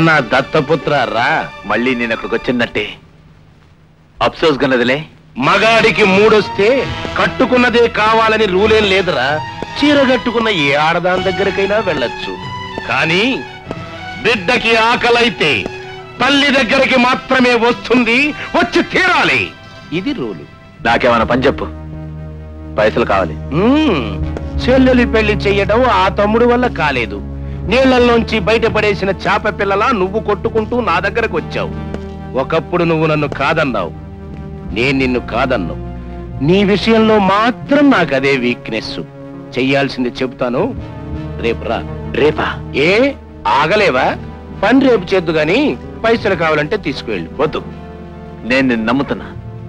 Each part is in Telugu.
నా దత్తపుత్ర రా మళ్ళీ నేను అక్కడికి వచ్చిందంటే అఫ్సోస్ గన్నదిలే మగాడికి మూడొస్తే కట్టుకున్నదే కావాలని రూలేం లేదురా చీర కట్టుకున్న ఏ ఆడదాని దగ్గరకైనా వెళ్ళొచ్చు కానీ బిడ్డకి ఆకలైతే తల్లి దగ్గరికి మాత్రమే వస్తుంది వచ్చి తీరాలి ఇది రూలు నాకేమైనా పని చెప్పు పైసలు కావాలి మ్మ్. చెల్లెలి పెళ్లి చెయ్యడం ఆ తమ్ముడు వల్ల కాలేదు నీళ్లలోంచి బయటపడేసిన చేప పిల్లలా నువ్వు కొట్టుకుంటూ నా దగ్గరకు వచ్చావు ఒకప్పుడు నువ్వు నన్ను కాదన్నావు నేను నిన్ను కాదన్నావు నీ విషయంలో మాత్రం నాకు అదే వీక్నెస్ చెయ్యాల్సింది చెబుతాను రేపు రా రేపా ఏ ఆగలేవా పని రేపు చేద్దు గాని పైసలు కావాలంటే తీసుకువెళ్ళు వద్దు నేను నిన్ను నమ్ముతున్నా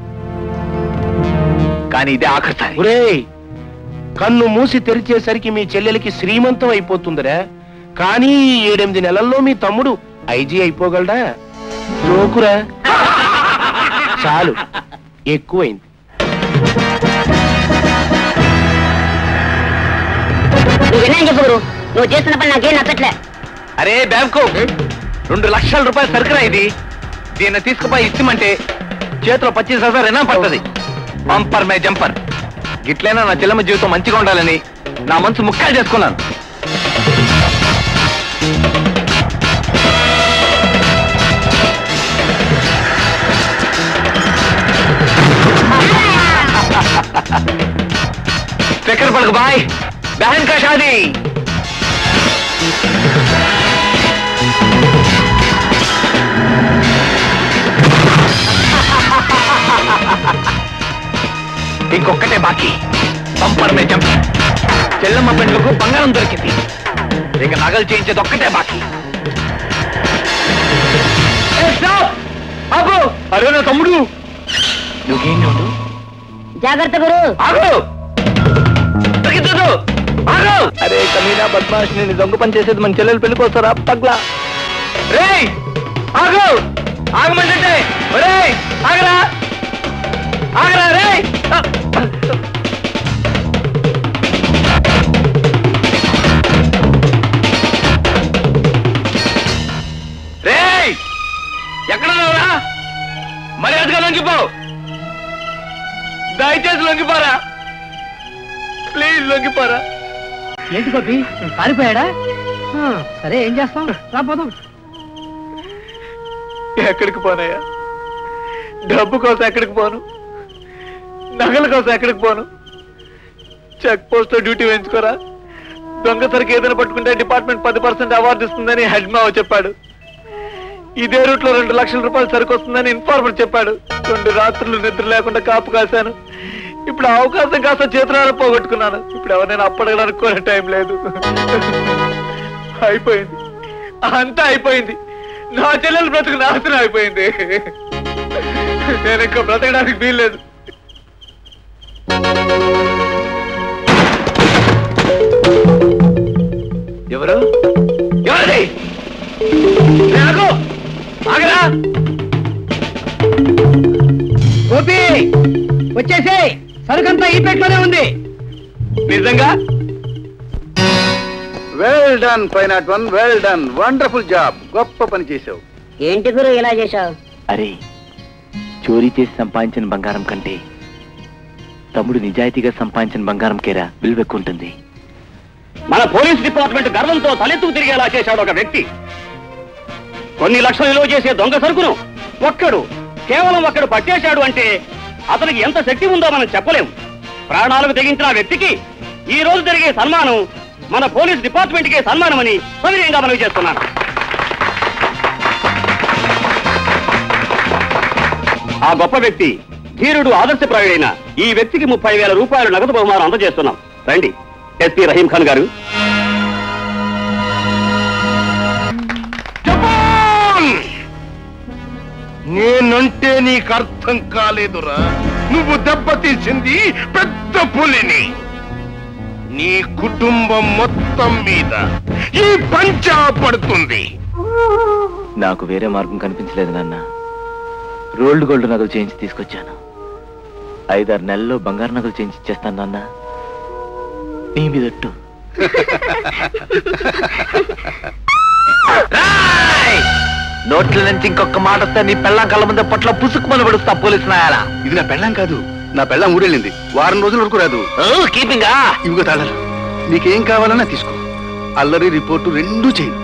కానీ ఇదే ఆఖరిసారి ఒరేయ్ కన్ను మూసి తెరిచేసరికి మీ చెల్లెలకి శ్రీమంతం అయిపోతుందిరా కానీ ఈ ఏడెనిమిది నెలల్లో మీ తమ్ముడు ఐజీ అయిపోగలడా జోకురా చాలు ఎక్కువైంది నువ్వు విన్నాను చెప్పు గురు నువ్వు చేస్తున్న పని నాకేం నచ్చట్లే అరే బ్యాంకు రెండు లక్షల రూపాయల సరుకురా ఇది దీన్ని తీసుకుపోయి ఇచ్చిమంటే చేతిలో పచ్చీస్ హజార్ ఎనా పడుతుంది బంపర్ మే జంపర్ గిట్లైనా నా చెల్లెమ్మ జీవితం మంచిగా ఉండాలని నా మనసు ముక్కలు చేసుకున్నాను फिक्र पड़ भाई बहन का शादी ఇంకొక్కటే బాకీ బంపర్ మే జంప్ చెల్లమ్మ పెండ్లకు బంగారం దొరికింది ఇక నగలు చేయించేది ఒక్కటే బాకీ ఏ, stop! ఆగు! అరే నా తమ్ముడు నువ్వేం ఉండు జాగ్రత్త గురు ఆగు తగ్గించదు ఆగు అరే కమీనా బద్మాష్ నేను దొంగ పని చేసేది మన చెల్లెలు పెళ్ళిపోతారా పగ్లా రే ఆగు ఆగమంటే రే ఆగరా ఆగరా రే రే ఎక్కడ ఉన్నావురా మర్యాదగా లొంగిపో దయచేసి లొంగిపోరా ప్లీజ్ లొంగిపోరా ఏంటి గోపి పారిపోయాడా ఆ, సరే ఏం చేస్తాం రాపోదాం ఎక్కడికి పోనయ్యా డబ్బు కోసం ఎక్కడికి పోను నగల కోసం ఎక్కడికి పోను చెక్ పోస్ట్ డ్యూటీ వేయించుకోరా దొంగ సరికి ఏదైనా పట్టుకుంటే డిపార్ట్మెంట్ పది పర్సెంట్ అవార్డు ఇస్తుందని హెడ్ మావ చెప్పాడు ఇదే రూట్ లో రెండు లక్షల రూపాయలు సరుకు వస్తుందని ఇన్ఫార్మర్ చెప్పాడు రెండు రాత్రులు నిద్ర లేకుండా కాపు కాశాను ఇప్పుడు ఆ అవకాశం కాస్త చేతులారా పోగొట్టుకున్నాను ఇప్పుడు ఎవరైనా అప్పడగడానికి కూడా టైం లేదు అయిపోయింది అంతా అయిపోయింది నా చెల్లెలు బ్రతుకు నాశనం అయిపోయింది నేను ఇంకా బ్రతకడానికి వీల్లేదు ఎవరు ఎవరిది ఆగు ఆగరా గోపి వచ్చేసే సరుకంతా ఈ పెట్లోనే ఉంది నిజంగా well done five not one well done wonderful job గొప్ప పని చేసావు ఏంటి గురు ఇలా చేశావు అరే చోరీ చేసి సంపాదించిన బంగారం కంటే తమ్ముడు నిజాయితీగా సంపాదించిన బంగారం కేరా విలువెక్కుంటుంది మన పోలీస్ డిపార్ట్మెంట్ గర్వంతో తలెత్తుకు తిరిగేలా చేశాడు ఒక వ్యక్తి కొన్ని లక్షలు విలువ చేసే దొంగ సరుకును ఒక్కడు కేవలం ఒక్కడు పట్టేశాడు అంటే అతనికి ఎంత శక్తి ఉందో మనం చెప్పలేం ప్రాణాలకు తెగించిన ఆ వ్యక్తికి ఈ రోజు జరిగే సన్మానం మన పోలీస్ డిపార్ట్మెంట్ కే సన్మానం అని సవినయంగా మనవి చేస్తున్నాను ఆ గొప్ప వ్యక్తి ధీరుడు ఆదర్శప్రాయుడైన ఈ వ్యక్తికి ముప్పై వేల రూపాయలు నగదు బహుమానం అందజేస్తున్నాం రండి ఎస్పీ రహీం ఖాన్ గారు జపాన్ నేనంటే నీకు అర్థం కాలేదురా నువ్వు దెబ్బతీసింది పెద్ద పులిని నీ కుటుంబం మొత్తం మీద ఈ పంచా పడుతుంది నాకు వేరే మార్గం కనిపించలేదు నాన్న రోల్డ్ గోల్డ్ నగలు చేయించి తీసుకొచ్చాను ఐదారు నెలల్లో బంగారు నగలు చేయించి ఇచ్చేస్తాను నాన్న నీ మీదట్టు రాయ్! నోట్ల నుంచి ఇంకొక మాట వస్తే నీ పెళ్ళం కళ్ళ ముందే పొట్ల పుసుకుమని పడుస్తా పోలీసు నాయాల ఇది నా పెళ్ళం కాదు నా పెళ్ళం ఊరెళ్ళింది వారం రోజుల వరకు రాదు కీపింగా ఇవిగో తాళాలు నీకేం కావాలన్నా తీసుకో అల్లరి రిపోర్టు రెండూ చేయను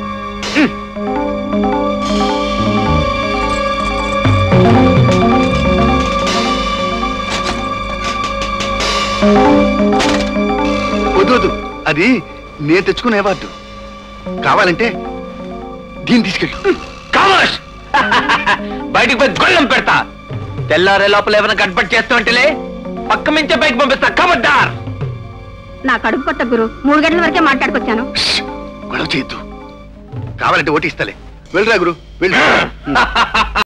వద్దు వద్దు అది నేను తెచ్చుకున్న అవార్డు కావాలంటే దీన్ని తీసుకెళ్ళు కామర్స్ బయటికి పోయి గొళ్ళెం పెడతా తెల్లారే లోపల ఏమైనా గడ్బట్ చేస్తామంటేలే పక్క మించే పైకి పంపిస్తా కమడ్డార్ నా కడుపు కొట్ట గురు మూడు గంటల వరకే మాట్లాడుకొచ్చాను ష్! గొడవ చేయొద్దు కావాలంటే ఓటు ఇస్తలే వెళ్ళరా గురు వెళ్ళు